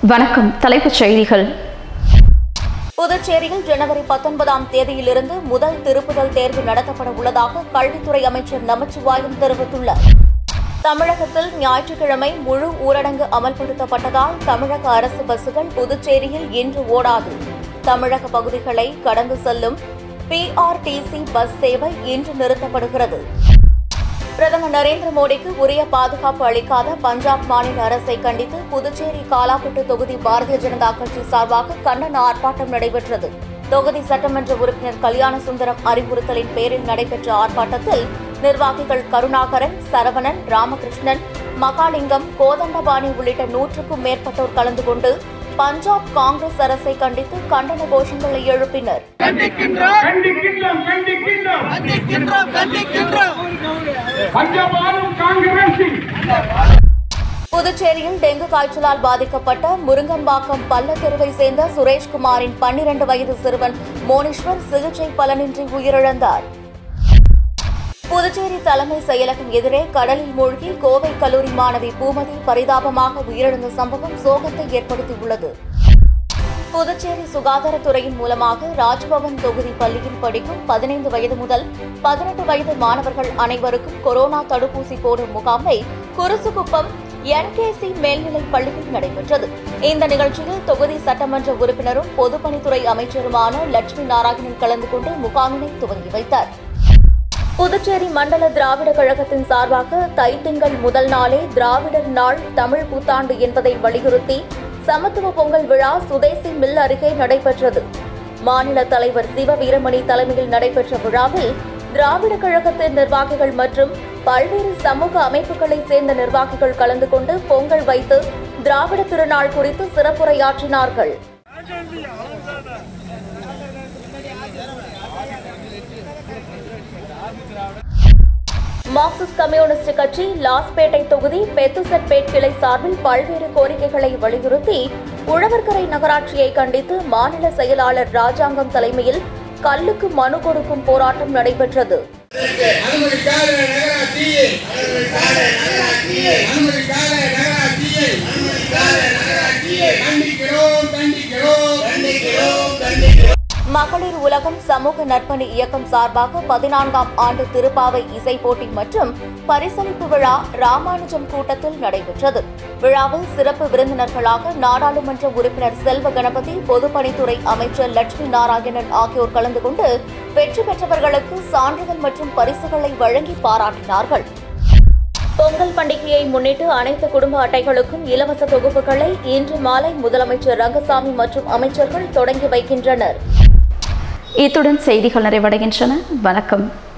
வணக்கம் தலைப்புச் செய்திகள் புதுச்சேரியில் ஜனவரி பத்தொன்பதாம் தேதியிலிருந்து முதல் திருப்புதல் தேர்வு நடத்தப்பட உள்ளதாக கல்வித்துறை அமைச்சர் நமச்சிவாயம் தெரிவித்துள்ளார் தமிழகத்தில் ஞாயிற்றுக்கிழமை முழு ஊரடங்கு அமல்படுத்தப்பட்டதால் தமிழக அரசு பஸ்கள் புதுச்சேரியில் இன்று ஓடாது தமிழக பகுதிகளை கடந்து செல்லும் பிஆர்டிசி பஸ் சேவை இன்று நிறுத்தப்படுகிறது பிரதமர் நரேந்திர மோடிக்கு உரிய பாதுகாப்பு அளிக்காத பஞ்சாப் மாநில அரசை கண்டித்து புதுச்சேரி காலாப்பட்டு தொகுதி பாரதிய ஜனதா கட்சி சார்பாக கண்டன ஆர்ப்பாட்டம் நடைபெற்றது தொகுதி சட்டமன்ற உறுப்பினர் கல்யாண சுந்தரம் அறிவுறுத்தலின் பேரில் நடைபெற்ற ஆர்ப்பாட்டத்தில் நிர்வாகிகள் கருணாகரன் சரவணன் ராமகிருஷ்ணன் மகாலிங்கம் கோதண்டபாணி உள்ளிட்ட நூற்றுக்கும் மேற்பட்டோர் கலந்து கொண்டு பஞ்சாப் காங்கிரஸ் அரசை கண்டித்து கண்டன கோஷங்களை எழுப்பினர் கண்டிக்கின்றோம் கண்டிக்கின்றோம் கண்டிக்கின்றோம் கண்டிக்கின்றோம் கண்டிக்கின்றோம் பஞ்சாப் ஆளும் காங்கிரஸின் புதுச்சேரியில் டெங்கு காய்ச்சலால் பாதிக்கப்பட்ட முருங்கம்பாக்கம் பள்ளத்தெருவை சேர்ந்த சுரேஷ்குமாரின் பன்னிரண்டு வயது சிறுவன் மோனீஸ்வர் சிகிச்சை பலனின்றி உயிரிழந்தார் புதுச்சேரி தலைமை செயலகம் எதிரே கடலில் மூழ்கி கோவை கல்லூரி மாணவி பூமதி பரிதாபமாக உயிரிழந்த சம்பவம் சோகத்தை ஏற்படுத்தியுள்ளது புதுச்சேரி சுகாதாரத்துறையின் மூலமாக ராஜ்பவன் தொகுதி பள்ளியில் படிக்கும் பதினைந்து வயது முதல் பதினெட்டு வயது மாணவர்கள் அனைவருக்கும் கொரோனா தடுப்பூசி போடும் முகாமை குருசுகுப்பம் என்கேசி மேல்நிலைப் பள்ளியில் நடைபெற்றது இந்த நிகழ்ச்சியில் தொகுதி சட்டமன்ற உறுப்பினரும் பொதுப்பணித்துறை அமைச்சருமான லட்சுமி நாராயணன் கலந்து கொண்டு முகாமினை துவங்கி வைத்தார் புதுச்சேரி மண்டல திராவிட கழகத்தின் சார்பாக தைத்திங்கள் முதல் நாளே திராவிடர் நாள் தமிழ் புத்தாண்டு என்பதை வலியுறுத்தி சமத்துவ பொங்கல் விழா சுதேசி மில் அருகே நடைபெற்றது மாநில தலைவர் சிவ வீரமணி தலைமையில் நடைபெற்ற விழாவில் திராவிட கழகத்தின் நிர்வாகிகள் மற்றும் பல்வேறு சமூக அமைப்புகளைச் சேர்ந்த நிர்வாகிகள் கலந்து கொண்டு பொங்கல் வைத்து திராவிட திருநாள் குறித்து சிறப்புரையாற்றினார்கள் மார்க்சிஸ்ட் கம்யூனிஸ்ட் கட்சி லாஸ்பேட்டை தொகுதி பெத்துசெட்பேட் கிளை சார்பில் பல்வேறு கோரிக்கைகளை வலியுறுத்தி உழவர்கரை நகராட்சியை கண்டித்து மாநில செயலாளர் ராஜாங்கம் தலைமையில் கல்லுக்கு மனு கொடுக்கும் போராட்டம் நடைபெற்றது அனுமதிக்காத நகராட்சியை அனுமதிக்காத நகராட்சியை கண்டிக்கிறோம் கண்டிக்கிறோம் கண்டிக்கிறோம் கண்டிக்கிறோம் மகளிர் உலகம் சமூக நற்பணி இயக்கம் சார்பாக பதினான்காம் ஆண்டு திருப்பாவை இசை போட்டி மற்றும் பரிசளிப்பு விழா ராமானுஜம் கூட்டத்தில் நடைபெற்றது விழாவில் சிறப்பு விருந்தினர்களாக நாடாளுமன்ற உறுப்பினர் செல்வ கணபதி பொதுப்பணித்துறை அமைச்சர் லட்சுமி நாராயணன் ஆகியோர் கலந்து கொண்டு வெற்றி பெற்றவர்களுக்கு சான்றிதழ் மற்றும் பரிசுகளை வழங்கி பாராட்டினார்கள் பொங்கல் பண்டிகையை முன்னிட்டு அனைத்து குடும்ப அட்டைகளுக்கும் இலவச தொகுப்புகளை இன்று மாலை முதலமைச்சர் ரங்கசாமி மற்றும் அமைச்சர்கள் தொடங்கி வைக்கின்றனர் இத்துடன் செய்திகள் நிறைவடைகின்றன வணக்கம்